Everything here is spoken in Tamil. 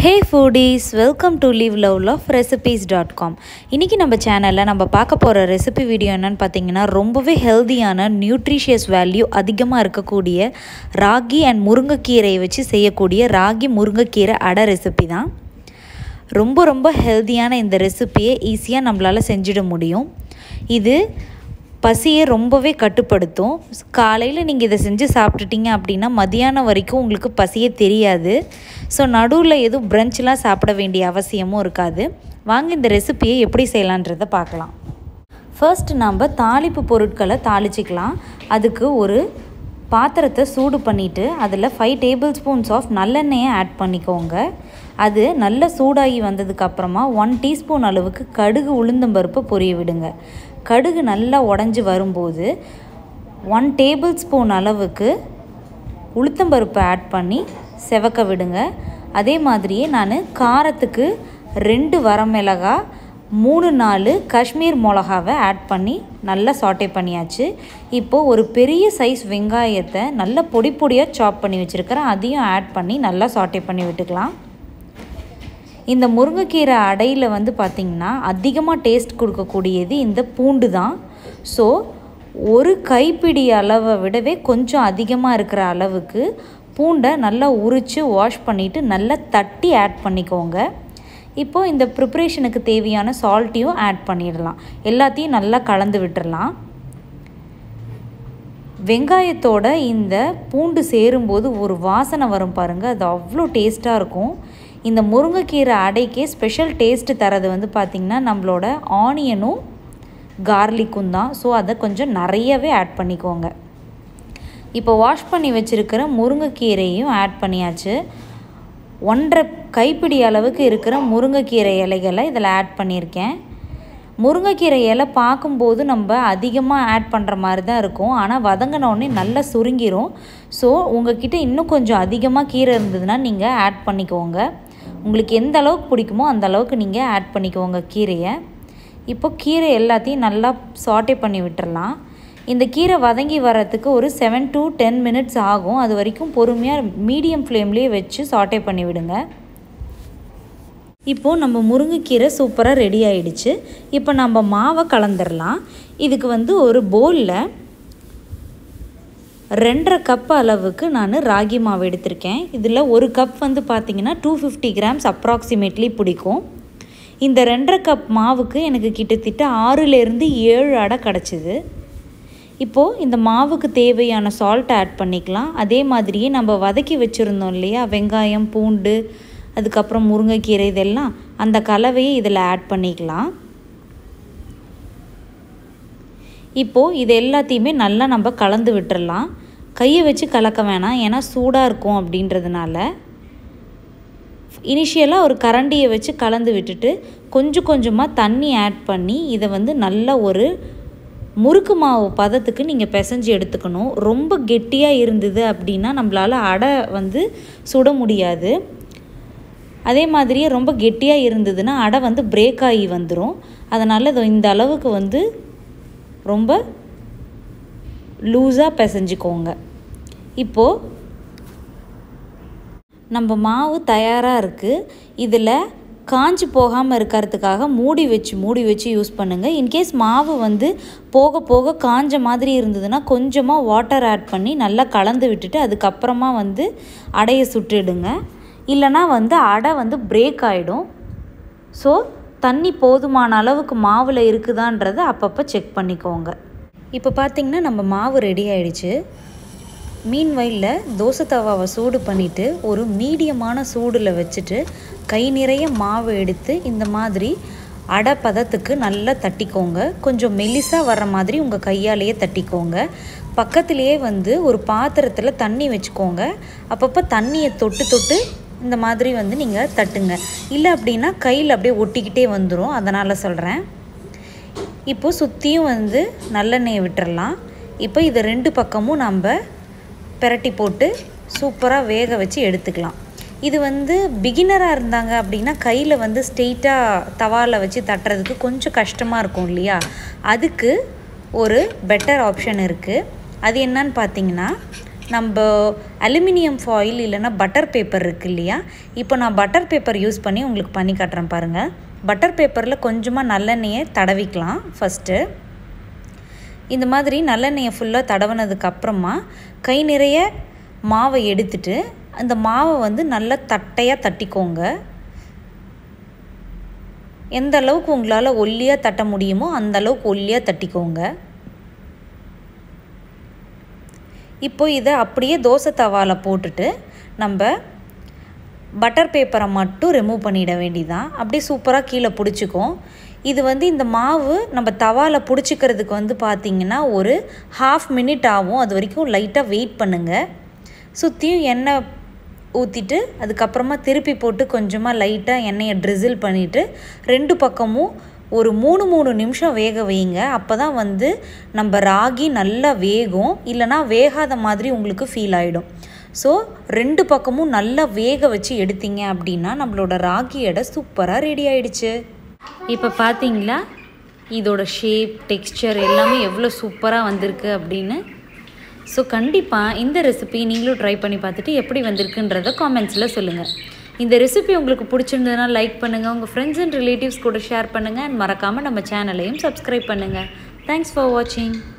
hey foodies welcome to leave love love recipes dot com இன்றைக்கி நம்ம சேனலில் நம்ம பார்க்க போகிற ரெசிபி வீடியோ என்னென்னு பார்த்தீங்கன்னா ரொம்பவே ஹெல்தியான நியூட்ரிஷியஸ் வேல்யூ அதிகமாக இருக்கக்கூடிய ராகி அண்ட் முருங்கைக்கீரையை வச்சு செய்யக்கூடிய ராகி முருங்கைக்கீரை அடை ரெசிபி தான் ரொம்ப ரொம்ப ஹெல்தியான இந்த ரெசிப்பியை ஈஸியாக நம்மளால் செஞ்சிட முடியும் இது பசியை ரொம்பவே கட்டுப்படுத்தும் காலையில் நீங்கள் இதை செஞ்சு சாப்பிட்டுட்டீங்க அப்படின்னா மதியானம் வரைக்கும் உங்களுக்கு பசியே தெரியாது ஸோ நடுவில் எதுவும் பிரஞ்செலாம் சாப்பிட வேண்டிய அவசியமும் இருக்காது வாங்க இந்த ரெசிப்பியை எப்படி செய்யலான்றதை பார்க்கலாம் ஃபர்ஸ்ட் நம்ம தாளிப்பு பொருட்களை தாளிச்சிக்கலாம் அதுக்கு ஒரு பாத்திரத்தை சூடு பண்ணிவிட்டு அதில் ஃபைவ் டேபிள் ஸ்பூன்ஸ் ஆஃப் நல்லெண்ணெயை ஆட் பண்ணிக்கோங்க அது நல்ல சூடாகி வந்ததுக்கப்புறமா ஒன் டீஸ்பூன் அளவுக்கு கடுகு உளுந்தம்பருப்பு பொரிய விடுங்க கடுகு நல்லா உடஞ்சி வரும்போது ஒன் டேபிள் ஸ்பூன் அளவுக்கு உளுத்தம்பருப்பை ஆட் பண்ணி செவக்க விடுங்க அதே மாதிரியே நான் காரத்துக்கு ரெண்டு வரமிளகா மூணு நாலு காஷ்மீர் மிளகாவை ஆட் பண்ணி நல்லா சாட்டே பண்ணியாச்சு இப்போது ஒரு பெரிய சைஸ் வெங்காயத்தை நல்லா பொடி பொடியாக சாப் பண்ணி வச்சுருக்கிறேன் அதையும் ஆட் பண்ணி நல்லா சாட்டே பண்ணி விட்டுக்கலாம் இந்த முருங்கைக்கீரை அடையில் வந்து பார்த்திங்கன்னா அதிகமாக டேஸ்ட் கொடுக்கக்கூடியது இந்த பூண்டு தான் ஸோ ஒரு கைப்பிடி அளவை விடவே கொஞ்சம் அதிகமாக இருக்கிற அளவுக்கு பூண்டை நல்லா உரித்து வாஷ் பண்ணிவிட்டு நல்லா தட்டி ஆட் பண்ணிக்கோங்க இப்போது இந்த ப்ரிப்ரேஷனுக்கு தேவையான சால்ட்டையும் ஆட் பண்ணிடலாம் எல்லாத்தையும் நல்லா கலந்து விட்டுடலாம் வெங்காயத்தோட இந்த பூண்டு சேரும்போது ஒரு வாசனை வரும் பாருங்கள் அது அவ்வளோ டேஸ்ட்டாக இருக்கும் இந்த முருங்கைக்கீரை அடைக்கே ஸ்பெஷல் டேஸ்ட்டு தரது வந்து பார்த்திங்கன்னா நம்மளோட ஆனியனும் கார்லிக்கும் தான் ஸோ அதை கொஞ்சம் நிறையவே ஆட் பண்ணிக்கோங்க இப்போ வாஷ் பண்ணி வச்சுருக்கிற முருங்கைக்கீரையும் ஆட் பண்ணியாச்சு ஒன்றரை கைப்பிடி அளவுக்கு இருக்கிற முருங்கைக்கீரை இலைகளை இதில் ஆட் பண்ணியிருக்கேன் முருங்கைக்கீரை இலை பார்க்கும்போது நம்ம அதிகமாக ஆட் பண்ணுற மாதிரி தான் இருக்கும் ஆனால் வதங்கினோடனே நல்லா சுருங்கிரும் ஸோ உங்ககிட்ட இன்னும் கொஞ்சம் அதிகமாக கீரை இருந்ததுன்னா நீங்கள் ஆட் பண்ணிக்கோங்க உங்களுக்கு எந்த அளவுக்கு பிடிக்குமோ அந்த அளவுக்கு நீங்கள் ஆட் பண்ணிக்கோங்க கீரையை இப்போ கீரை எல்லாத்தையும் நல்லா சாட்டே பண்ணி விட்டுறலாம் இந்த கீரை வதங்கி வர்றதுக்கு ஒரு செவன் டு டென் மினிட்ஸ் ஆகும் அது வரைக்கும் பொறுமையாக மீடியம் ஃப்ளேம்லேயே வச்சு சாட்டே பண்ணி விடுங்க இப்போது நம்ம முருங்கைக்கீரை சூப்பராக ரெடி ஆயிடுச்சு இப்போ நம்ம மாவை கலந்துடலாம் இதுக்கு வந்து ஒரு பவுலில் ரெண்டரை கப் அளவுக்கு நான் ராகி மாவு எடுத்திருக்கேன் இதில் ஒரு கப் வந்து பார்த்திங்கன்னா டூ ஃபிஃப்டி கிராம்ஸ் அப்ராக்சிமேட்லி பிடிக்கும் இந்த ரெண்டரை கப் மாவுக்கு எனக்கு கிட்டத்தட்ட ஆறுலேருந்து ஏழு அடை கிடச்சிது இப்போது இந்த மாவுக்கு தேவையான சால்ட் ஆட் பண்ணிக்கலாம் அதே மாதிரியே நம்ம வதக்கி வச்சுருந்தோம் இல்லையா வெங்காயம் பூண்டு அதுக்கப்புறம் முருங்கைக்கீரை இதெல்லாம் அந்த கலவையை இதில் ஆட் பண்ணிக்கலாம் இப்போது இது எல்லாத்தையுமே நல்லா நம்ம கலந்து விட்டுறலாம் கையை வச்சு கலக்க வேணாம் ஏன்னா சூடாக இருக்கும் அப்படின்றதுனால இனிஷியலாக ஒரு கரண்டியை வச்சு கலந்து விட்டுட்டு கொஞ்சம் கொஞ்சமாக தண்ணி ஆட் பண்ணி இதை வந்து நல்ல ஒரு முறுக்கு மாவு பதத்துக்கு நீங்கள் பிசைஞ்சு எடுத்துக்கணும் ரொம்ப கெட்டியாக இருந்தது அப்படின்னா நம்மளால் அடை வந்து சுட முடியாது அதே மாதிரியே ரொம்ப கெட்டியாக இருந்ததுன்னா அடை வந்து பிரேக் ஆகி வந்துடும் அதனால் இந்த அளவுக்கு வந்து ரொம்ப லூஸாக பிசைஞ்சிக்கோங்க இப்போது நம்ம மாவு தயாராக இருக்குது இதில் காஞ்சி போகாமல் இருக்கிறதுக்காக மூடி வச்சு மூடி வச்சு யூஸ் பண்ணுங்கள் இன்கேஸ் மாவு வந்து போக போக காஞ்ச மாதிரி இருந்ததுன்னா கொஞ்சமாக வாட்டர் ஆட் பண்ணி நல்லா கலந்து விட்டுட்டு அதுக்கப்புறமா வந்து அடையை சுட்டுடுங்க இல்லைனா வந்து அடை வந்து பிரேக் ஆகிடும் ஸோ தண்ணி போதுமான அளவுக்கு மாவில் இருக்குதான்றதை அப்பப்போ செக் பண்ணிக்கோங்க இப்போ பார்த்திங்கன்னா நம்ம மாவு ரெடி ஆயிடுச்சு மீன் வயலில் தோசை தவாவை சூடு பண்ணிவிட்டு ஒரு மீடியமான சூடில் வச்சுட்டு கை நிறைய மாவு எடுத்து இந்த மாதிரி அடை பதத்துக்கு நல்லா தட்டிக்கோங்க கொஞ்சம் மெலிசாக வர்ற மாதிரி உங்கள் கையாலேயே தட்டிக்கோங்க பக்கத்துலேயே வந்து ஒரு பாத்திரத்தில் தண்ணி வச்சுக்கோங்க அப்பப்போ தண்ணியை தொட்டு தொட்டு இந்த மாதிரி வந்து நீங்கள் தட்டுங்க இல்லை அப்படின்னா கையில் அப்படியே ஒட்டிக்கிட்டே வந்துடும் அதனால் சொல்கிறேன் இப்போது சுற்றியும் வந்து நல்லெண்ணெயை விட்டுறலாம் இப்போ இதை ரெண்டு பக்கமும் நம்ம பிரட்டி போட்டு சூப்பராக வேக வச்சு எடுத்துக்கலாம் இது வந்து பிகினராக இருந்தாங்க அப்படின்னா கையில் வந்து ஸ்ட்ரெயிட்டாக தவாவில் வச்சு தட்டுறதுக்கு கொஞ்சம் கஷ்டமாக இருக்கும் இல்லையா அதுக்கு ஒரு பெட்டர் ஆப்ஷன் இருக்குது அது என்னன்னு பார்த்தீங்கன்னா நம்ம அலுமினியம் ஃபாயில் இல்லைன்னா பட்டர் பேப்பர் இருக்கு இல்லையா இப்போ நான் பட்டர் பேப்பர் யூஸ் பண்ணி உங்களுக்கு பண்ணி காட்டுறேன் பாருங்கள் பட்டர் பேப்பரில் கொஞ்சமாக நல்லெண்ணெயை தடவிக்கலாம் ஃபஸ்ட்டு இந்த மாதிரி நல்லெண்ணெயை ஃபுல்லாக தடவினதுக்கப்புறமா கை நிறைய மாவை எடுத்துட்டு அந்த மாவை வந்து நல்லா தட்டையாக தட்டிக்கோங்க எந்த அளவுக்கு உங்களால் ஒல்லியாக தட்ட முடியுமோ அந்த அளவுக்கு ஒல்லியாக தட்டிக்கோங்க இப்போ இதை அப்படியே தோசை தவாவில் போட்டுட்டு நம்ம பட்டர் பேப்பரை மட்டும் ரிமூவ் பண்ணிட வேண்டியதான் அப்படியே சூப்பராக கீழே பிடிச்சிக்கும் இது வந்து இந்த மாவு நம்ம தவாவில் பிடிச்சிக்கிறதுக்கு வந்து பார்த்திங்கன்னா ஒரு ஹாஃப் மினிட் ஆகும் அது வரைக்கும் லைட்டாக வெயிட் பண்ணுங்கள் சுற்றியும் எண்ணெய் ஊற்றிட்டு அதுக்கப்புறமா திருப்பி போட்டு கொஞ்சமாக லைட்டாக எண்ணெயை ட்ரிசில் பண்ணிவிட்டு ரெண்டு பக்கமும் ஒரு மூணு மூணு நிமிஷம் வேக வைங்க அப்போ தான் வந்து நம்ம ராகி நல்லா வேகும் இல்லைனா வேகாத மாதிரி உங்களுக்கு ஃபீல் ஆகிடும் ஸோ ரெண்டு பக்கமும் நல்லா வேக வச்சு எடுத்தீங்க அப்படின்னா நம்மளோட ராகி எடை சூப்பராக ரெடி ஆயிடுச்சு இப்போ பார்த்தீங்களா இதோட ஷேப் டெக்ஸ்சர் எல்லாமே எவ்வளோ சூப்பராக வந்திருக்கு அப்படின்னு ஸோ கண்டிப்பாக இந்த ரெசிபி நீங்களும் ட்ரை பண்ணி பார்த்துட்டு எப்படி வந்திருக்குன்றத காமெண்ட்ஸில் சொல்லுங்கள் இந்த ரெசிபி உங்களுக்கு பிடிச்சிருந்ததுன்னா லைக் பண்ணுங்கள் உங்கள் ஃப்ரெண்ட்ஸ் அண்ட் ரிலேட்டிவ்ஸ் கூட ஷேர் பண்ணுங்கள் அண்ட் மறக்காமல் நம்ம சேனலையும் சப்ஸ்கிரைப் பண்ணுங்கள் தேங்க்ஸ் ஃபார் வாட்சிங்